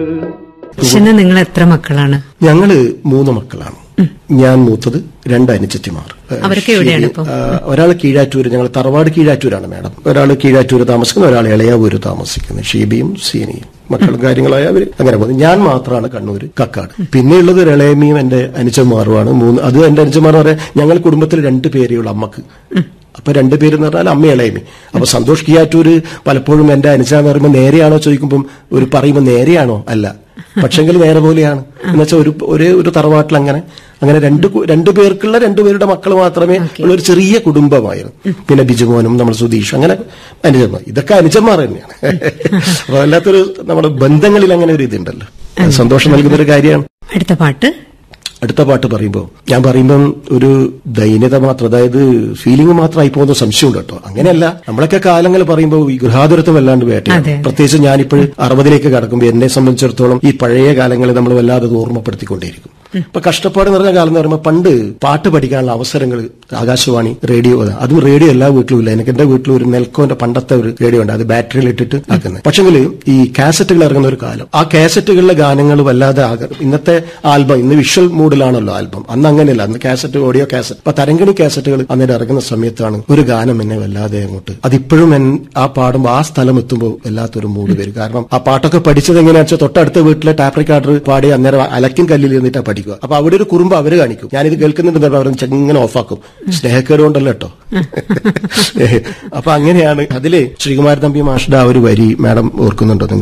അച്ഛന് നിങ്ങൾ എത്ര മക്കളാണ് ഞങ്ങള് മൂന്ന് മക്കളാണ് ഞാൻ മൂത്തത് രണ്ട് അനുജത്തിമാർ അവരൊക്കെ എവിടെയാണ് ഇപ്പം? ഒരാൾ കീഴാറ്റൂര് ഞങ്ങൾ തറവാട് കീഴാറ്റൂരാണ് മാഡം ഒരാൾ കീഴാറ്റൂര് താമസിക്കുന്നു ഒരാൾ ഇളയാവൂര് താമസിക്കുന്നു ഷീബിയും സീനിയും മക്കളും കാര്യങ്ങളായ അവര് അങ്ങനെ പോകുന്നു ഞാൻ മാത്രമാണ് കണ്ണൂര് കക്കാട് പിന്നെയുള്ളത് ഒരു ഇളയമ്മയും എന്റെ അനുജന്മാരുമാണ് മൂന്ന് അത് എന്റെ അനുജന്മാർ പറയാൻ ഞങ്ങൾ കുടുംബത്തിൽ രണ്ട് പേരേ ഉള്ളൂ അമ്മക്ക് അപ്പൊ രണ്ടുപേര് എന്ന് പറഞ്ഞാൽ അമ്മ ഇളയമി അപ്പൊ സന്തോഷ് കിയാറ്റൂര് പലപ്പോഴും എന്റെ അനുജാന്ന് പറയുമ്പോൾ നേരെയാണോ ചോദിക്കുമ്പോൾ ഒരു പറയുമ്പോൾ നേരെയാണോ അല്ല പക്ഷെങ്കിൽ നേരെ പോലെയാണ് എന്നുവെച്ചാൽ ഒരു ഒരേ ഒരു തറവാട്ടിൽ അങ്ങനെ അങ്ങനെ രണ്ട് കു- രണ്ടു പേർക്കുള്ള രണ്ടുപേരുടെ മക്കൾ മാത്രമേ ഉള്ള ഒരു ചെറിയ കുടുംബമായിരുന്നു പിന്നെ ബിജുമോനും നമ്മൾ സുധീഷ് അങ്ങനെ അനുജന്മാർ ഇതൊക്കെ അനുജന്മാർ തന്നെയാണ് അപ്പൊ വല്ലാത്തൊരു നമ്മുടെ ബന്ധങ്ങളിൽ അങ്ങനെ ഒരു ഇതുണ്ടല്ലോ അത് സന്തോഷം നൽകുന്ന ഒരു കാര്യമാണ് അടുത്ത പാട്ട് അടുത്ത പാട്ട് പറയുമ്പോൾ ഞാൻ പറയുമ്പം ഒരു ദൈന്യത മാത്രം അതായത് ഫീലിംഗ് മാത്രമായി പോകുന്ന സംശയമുണ്ട് കേട്ടോ അങ്ങനെയല്ല നമ്മളൊക്കെ കാലങ്ങൾ പറയുമ്പോൾ ഈ ഗൃഹാതുരത്വം വല്ലാണ്ട് വേട്ടയാണ് അതെ. പ്രത്യേകിച്ച് ഞാനിപ്പോൾ അറുപതിലേക്ക് കടക്കുമ്പോൾ എന്നെ സംബന്ധിച്ചിടത്തോളം ഈ പഴയ കാലങ്ങളെ നമ്മൾ വല്ലാതെ അത് ഓർമ്മപ്പെടുത്തിക്കൊണ്ടേയിരിക്കും ഇപ്പൊ കഷ്ടപ്പാട് നിറഞ്ഞ കാലം എന്ന് പറയുമ്പോൾ പണ്ട് പാട്ട് പഠിക്കാനുള്ള അവസരങ്ങൾ ആകാശവാണി റേഡിയോ അതും റേഡിയോ എല്ലാ വീട്ടിലും ഇല്ല എനിക്ക് എന്റെ വീട്ടിൽ ഒരു നെൽക്കോന്റെ പണ്ടത്തെ ഒരു റേഡിയോ ഉണ്ട് അത് ബാറ്ററിയിൽ ഇട്ടിട്ട് ആക്കുന്നത് പക്ഷെങ്കിൽ ഈ കാസറ്റുകൾ ഇറങ്ങുന്ന ഒരു കാലം ആ കാസറ്റുകളിലെ ഗാനങ്ങൾ വല്ലാതെ ആക ഇന്നത്തെ ആൽബം ഇന്ന് വിഷ്വൽ മൂഡിലാണല്ലോ ആൽബം അന്ന് അങ്ങനെയല്ല അന്ന് കാസറ്റ് ഓഡിയോ കാസറ്റ് അപ്പൊ തരങ്കണി കാസറ്റുകൾ അന്നേരം ഇറങ്ങുന്ന സമയത്താണ് ഒരു ഗാനം എന്നെ വല്ലാതെ അങ്ങോട്ട് അതിപ്പോഴും എൻ ആ പാടുമ്പോൾ ആ സ്ഥലം എത്തുമ്പോൾ വല്ലാത്തൊരു മൂഡ് വരും കാരണം ആ പാട്ടൊക്കെ പഠിച്ചത് എങ്ങനെയാണെന്ന് വെച്ചാൽ തൊട്ടടുത്ത വീട്ടിലെ ടാപ്പ് റെക്കോർഡർ പാടി അന്നേരം അലക്കിൻ കല്ലിൽ നിന്നിട്ടാ പഠിക്കുക അപ്പൊ അവിടെ ഒരു കുറുമ്പ് അവര് കാണിക്കും ഞാനിത് കേൾക്കുന്നുണ്ട് അവർ ചെങ്ങനെ ഓഫാക്കും സ്നേഹക്കേട് കൊണ്ടല്ലോ കേട്ടോ അപ്പൊ അങ്ങനെയാണ് അതില് ശ്രീകുമാര തമ്പി മാഷിന്റെ ആ ഒരു വരി മാഡം ഓർക്കുന്നുണ്ടോ നിങ്ങൾ